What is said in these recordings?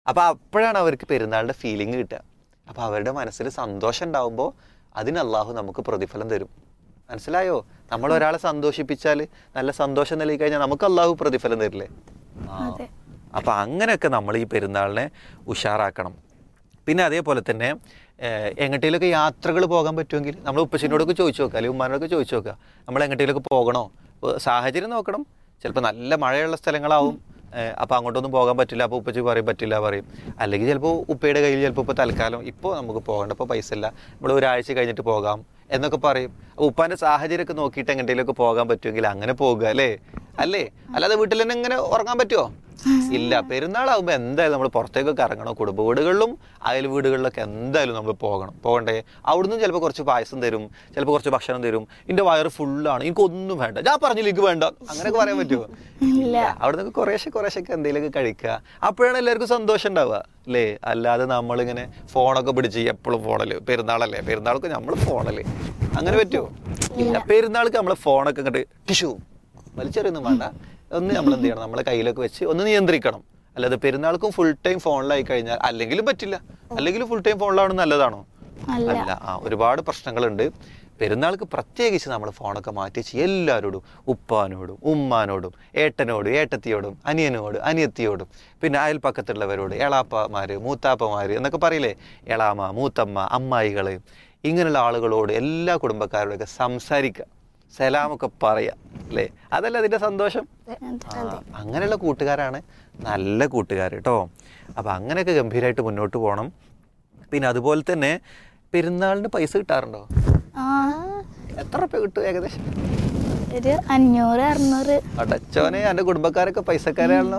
അപ്പൊ അപ്പോഴാണ് അവർക്ക് പെരുന്നാളിന്റെ ഫീലിംഗ് കിട്ടുക അപ്പൊ അവരുടെ മനസ്സിൽ സന്തോഷം ഉണ്ടാവുമ്പോൾ അതിന് അള്ളാഹു നമുക്ക് പ്രതിഫലം തരും മനസ്സിലായോ നമ്മൾ ഒരാളെ സന്തോഷിപ്പിച്ചാൽ നല്ല സന്തോഷം നൽകി കഴിഞ്ഞാൽ നമുക്ക് അള്ളാഹു പ്രതിഫലം തരില്ലേ ആ. അതെ. അപ്പൊ അങ്ങനെയൊക്കെ നമ്മൾ ഈ പെരുന്നാളിനെ ഉഷാറാക്കണം പിന്നെ അതേപോലെ തന്നെ ഏഹ്, എങ്ങോട്ടേലൊക്കെ യാത്രകൾ പോകാൻ പറ്റുമെങ്കിൽ നമ്മൾ ഉപ്പച്ചിനോടൊക്കെ ചോദിച്ചു നോക്കുക അല്ലെങ്കിൽ ഉമ്മാനോടൊക്കെ ചോദിച്ചു നോക്കുക നമ്മൾ എങ്ങോട്ടേലൊക്കെ പോകണോ ഇപ്പൊ സാഹചര്യം നോക്കണം ചിലപ്പോൾ നല്ല മഴയുള്ള സ്ഥലങ്ങളാവും ഏഹ്, അപ്പോൾ അങ്ങോട്ടൊന്നും പോകാൻ പറ്റില്ല അപ്പോൾ ഉപ്പച്ചി പറയും പറ്റില്ല പറയും അല്ലെങ്കിൽ ചിലപ്പോൾ ഉപ്പയുടെ കയ്യിൽ ചിലപ്പോൾ ഇപ്പോൾ തൽക്കാലം ഇപ്പോൾ നമുക്ക് പോകേണ്ട ഇപ്പോൾ പൈസ ഇല്ല നമ്മൾ ഒരാഴ്ച കഴിഞ്ഞിട്ട് പോകാം എന്നൊക്കെ പറയും അപ്പോൾ ഉപ്പാന്റെ സാഹചര്യമൊക്കെ നോക്കിയിട്ട് എങ്ങോട്ടേലൊക്കെ പോകാൻ പറ്റുമെങ്കിൽ അങ്ങനെ പോകുക അല്ലേ അല്ലേ അല്ലാതെ വീട്ടിൽ തന്നെ ഇങ്ങനെ ഉറങ്ങാൻ പറ്റുമോ ഇല്ല പെരുന്നാളാകുമ്പോൾ എന്തായാലും നമ്മൾ പുറത്തേക്കൊക്കെ ഇറങ്ങണം കുടുംബ വീടുകളിലും അയൽ വീടുകളിലൊക്കെ എന്തായാലും നമ്മൾ പോകണം പോകണ്ടേ അവിടുന്ന് ചിലപ്പോൾ കുറച്ച് പായസം തരും ചിലപ്പോൾ കുറച്ച് ഭക്ഷണം തരും എൻ്റെ വയറ് ഫുള്ളാണ് എനിക്കൊന്നും വേണ്ട ഞാൻ പറഞ്ഞില്ല എനിക്ക് വേണ്ട അങ്ങനെയൊക്കെ പറയാൻ പറ്റുമോ ഇല്ല അവിടെ നിന്ന് കുറേശ്ശെ കുറേശ്ശൊക്കെ എന്തെങ്കിലുമൊക്കെ കഴിക്കുക അപ്പോഴാണ് എല്ലാവർക്കും സന്തോഷം ഉണ്ടാവുക അല്ലേ അല്ലാതെ നമ്മളിങ്ങനെ ഫോണൊക്കെ പിടിച്ച് എപ്പോഴും ഫോണില് പെരുന്നാളല്ലേ പെരുന്നാൾക്ക് നമ്മൾ ഫോണില് അങ്ങനെ പറ്റുമോ ഇല്ല പെരുന്നാൾക്ക് നമ്മളെ ഫോണൊക്കെ ഇങ്ങോട്ട് ടിഷ്യൂ വലിച്ചെറിയൊന്നും വേണ്ട ഒന്ന് നമ്മൾ എന്ത് ചെയ്യണം നമ്മളെ കയ്യിലൊക്കെ വെച്ച് ഒന്ന് നിയന്ത്രിക്കണം അല്ലാതെ പെരുന്നാൾക്കും ഫുൾ ടൈം ഫോണിലായി കഴിഞ്ഞാൽ അല്ലെങ്കിലും പറ്റില്ല അല്ലെങ്കിൽ ഫുൾ ടൈം ഫോണിലാണ് നല്ലതാണോ അല്ല. അല്ല ആ ഒരുപാട് പ്രശ്നങ്ങളുണ്ട് പെരുന്നാൾക്ക് പ്രത്യേകിച്ച് നമ്മൾ ഫോണൊക്കെ മാറ്റി വെച്ച് എല്ലാവരോടും ഉപ്പാനോടും ഉമ്മാനോടും ഏട്ടനോടും ഏട്ടത്തിയോടും അനിയനോടും അനിയത്തിയോടും പിന്നെ അയൽപ്പക്കത്തുള്ളവരോട് എളാപ്പമാര് മൂത്താപ്പമാര് എന്നൊക്കെ പറയില്ലേ എളാമ മൂത്തമ്മ അമ്മായികള് ഇങ്ങനെയുള്ള ആളുകളോട് എല്ലാ കുടുംബക്കാരോടൊക്കെ സംസാരിക്കുക സലാമൊക്കെ പറയാ അല്ലേ അതല്ല അതിന്റെ സന്തോഷം ആ, അങ്ങനെയുള്ള കൂട്ടുകാരാണ് നല്ല കൂട്ടുകാർ കേട്ടോ അപ്പൊ അങ്ങനെയൊക്കെ ഗംഭീരമായിട്ട് മുന്നോട്ട് പോകണം പിന്നെ അതുപോലെ തന്നെ പെരുന്നാളിന് പൈസ കിട്ടാറുണ്ടോ ആ എത്ര റുപ്യ കിട്ടും ഏകദേശം ഒരു അഞ്ഞൂറ് അറുന്നൂറ് അടച്ചോനെ എന്റെ കുടുംബക്കാരൊക്കെ പൈസക്കാരാണല്ലോ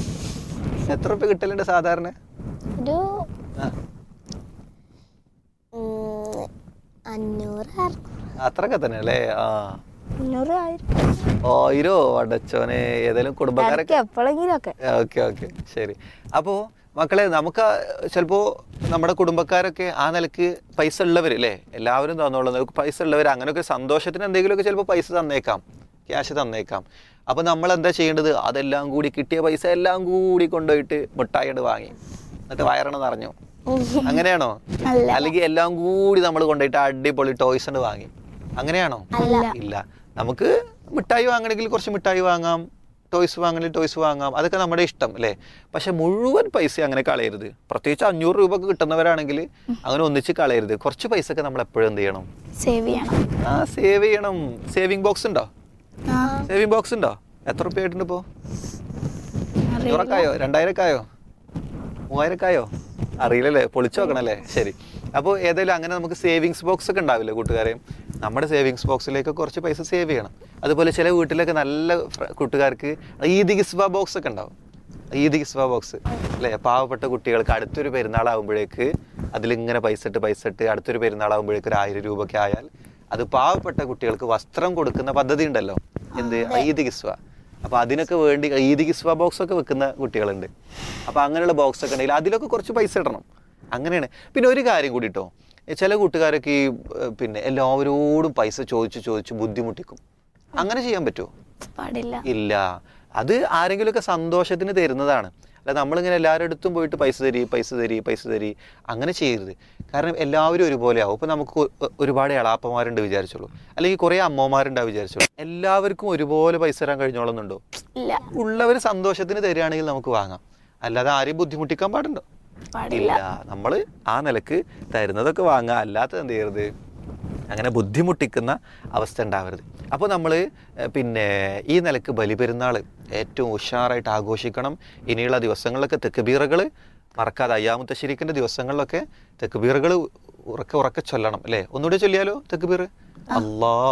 എത്ര റുപ്യ കിട്ടലുണ്ട് സാധാരണ ഒരു ആ, ഉം, അഞ്ഞൂറ് അറുന്നൂറ് അത്രയൊക്കെ തന്നെ അല്ലേ ആ അഞ്ഞൂറ് ആയിരം ഓയിരോ അടച്ചോനെ ഏതെങ്കിലും കുടുംബക്കാരൊക്കെ എപ്പോഴെങ്കിലും ഒക്കെ ഓക്കെ ഓക്കെ ശരി അപ്പോ മക്കളെ നമുക്ക് ചിലപ്പോ നമ്മുടെ കുടുംബക്കാരൊക്കെ ആ നിലക്ക് പൈസ ഉള്ളവർ അല്ലേ എല്ലാവരും തന്നോളൂ നമുക്ക് പൈസ ഉള്ളവർ അങ്ങനെയൊക്കെ സന്തോഷത്തിന് എന്തെങ്കിലുമൊക്കെ ചിലപ്പോൾ പൈസ തന്നേക്കാം ക്യാഷ് തന്നേക്കാം അപ്പൊ നമ്മൾ എന്താ ചെയ്യേണ്ടത് അതെല്ലാം കൂടി കിട്ടിയ പൈസ എല്ലാം കൂടി കൊണ്ടുപോയിട്ട് മിഠായിട് വാങ്ങി എന്നിട്ട് വയറണ നിറഞ്ഞു അങ്ങനെയാണോ അല്ല. അല്ലെങ്കിൽ എല്ലാം കൂടി നമ്മൾ കൊണ്ടുപോയിട്ട് അടിപൊളി ടോയ്സ് വാങ്ങി അങ്ങനെയാണോ അല്ല ഇല്ല നമുക്ക് മിഠായി വാങ്ങണമെങ്കിൽ കുറച്ച് മിഠായി വാങ്ങാം ടോയ്സ് വാങ്ങണമെങ്കിൽ ടോയ്സ് വാങ്ങാം അതൊക്കെ നമ്മുടെ ഇഷ്ടം അല്ലേ പക്ഷെ മുഴുവൻ പൈസ അങ്ങനെ കളയരുത് പ്രത്യേകിച്ച് അഞ്ഞൂറ് രൂപ ഒക്കെ കിട്ടുന്നവരാണെങ്കിൽ അങ്ങനെ ഒന്നിച്ച് കളയരുത് കുറച്ച് പൈസ ഒക്കെ നമ്മൾ എപ്പോഴും എന്ത് ചെയ്യണം സേവ് ചെയ്യണം ആ സേവ് ചെയ്യണം സേവിങ് ബോക്സ് ഉണ്ടോ ആ സേവിങ് ബോക്സ് ഉണ്ടോ എത്ര റുപ്യ ആയിട്ടുണ്ട് ഇപ്പോ അറിയില്ല. അഞ്ഞൂറൊക്കായോ രണ്ടായിരക്കായോ മൂവായിരക്കായോ അറിയില്ലല്ലേ പൊളിച്ചു നോക്കണല്ലേ ശരി അപ്പോൾ ഏതായാലും അങ്ങനെ നമുക്ക് സേവിങ്സ് ബോക്സ് ഒക്കെ ഉണ്ടാവില്ലേ കൂട്ടുകാരെ നമ്മുടെ സേവിങ്സ് ബോക്സിലേക്ക് കുറച്ച് പൈസ സേവ് ചെയ്യണം അതുപോലെ ചില വീട്ടിലൊക്കെ നല്ല ഫ്ര- കൂട്ടുകാർക്ക് ഈദ് ഗിസ്ബ ബോക്സ് ഒക്കെ ഉണ്ടാവും ഈദ് ഗിസ്ബ ബോക്സ് അല്ലേ പാവപ്പെട്ട കുട്ടികൾക്ക് അടുത്തൊരു പെരുന്നാളാകുമ്പോഴേക്ക് അതിലിങ്ങനെ പൈസ ഇട്ട് പൈസ ഇട്ട് അടുത്തൊരു പെരുന്നാളാകുമ്പോഴേക്ക് ഒരു ആയിരം രൂപ ഒക്കെ ആയാൽ അത് പാവപ്പെട്ട കുട്ടികൾക്ക് വസ്ത്രം കൊടുക്കുന്ന പദ്ധതി ഉണ്ടല്ലോ എന്ത് ഈദ് ഗിസ്വ അപ്പൊ അതിനൊക്കെ വേണ്ടി ഈദ് കിസ്വ ബോക്സ് ഒക്കെ വെക്കുന്ന കുട്ടികളുണ്ട് അപ്പൊ അങ്ങനെയുള്ള ബോക്സ് ഒക്കെ ഉണ്ടെങ്കിൽ അതിലൊക്കെ കുറച്ച് പൈസ ഇടണം അങ്ങനെയാണ് പിന്നെ ഒരു കാര്യം കൂടി കേട്ടോ ചില കൂട്ടുകാരൊക്കെ ഈ ഏർ, പിന്നെ എല്ലാവരോടും പൈസ ചോദിച്ച് ചോദിച്ച് ബുദ്ധിമുട്ടിക്കും അങ്ങനെ ചെയ്യാൻ പറ്റുമോ പാടില്ല ഇല്ല അത് ആരെങ്കിലുമൊക്കെ സന്തോഷത്തിന് തരുന്നതാണ് അല്ല നമ്മളിങ്ങനെ എല്ലാവരുടെ അടുത്തും പോയിട്ട് പൈസ തരി പൈസ തരി പൈസ തരി അങ്ങനെ ചെയ്യരുത് കാരണം എല്ലാവരും ഒരുപോലെ ആവും ഇപ്പം നമുക്ക് ഒ- ഒരുപാട് എളാപ്പന്മാരുണ്ട് വിചാരിച്ചോളൂ അല്ലെങ്കിൽ കുറേ അമ്മമാരുണ്ടാവും വിചാരിച്ചോളൂ എല്ലാവർക്കും ഒരുപോലെ പൈസ തരാൻ കഴിഞ്ഞോളുന്നുണ്ടോ ഇല്ല ഉള്ളവർ സന്തോഷത്തിന് തരികയാണെങ്കിൽ നമുക്ക് വാങ്ങാം അല്ലാതെ ആരെയും ബുദ്ധിമുട്ടിക്കാൻ പാടുണ്ടോ പാടില്ല ഇല്ല നമ്മൾ ആ നിലക്ക് തരുന്നതൊക്കെ വാങ്ങുക അല്ലാത്തത് എന്ത് ചെയ്യരുത് അങ്ങനെ ബുദ്ധിമുട്ടിക്കുന്ന അവസ്ഥ ഉണ്ടാവരുത് അപ്പോൾ നമ്മൾ പിന്നെ ഈ നിലക്ക് ബലിപെരുന്നാൾ ഏറ്റവും ഉഷാറായിട്ട് ആഘോഷിക്കണം ഇനിയുള്ള ദിവസങ്ങളിലൊക്കെ തെക്കുബീറകൾ മറക്കാതെ അയ്യാമത്തെ ശരിക്കിൻ്റെ ദിവസങ്ങളിലൊക്കെ തെക്കുബീറകൾ ഉറക്കെ ഉറക്കെ ചൊല്ലണം അല്ലേ ഒന്നുകൂടെ ചൊല്ലിയാലോ തെക്കുബീർ അല്ലാ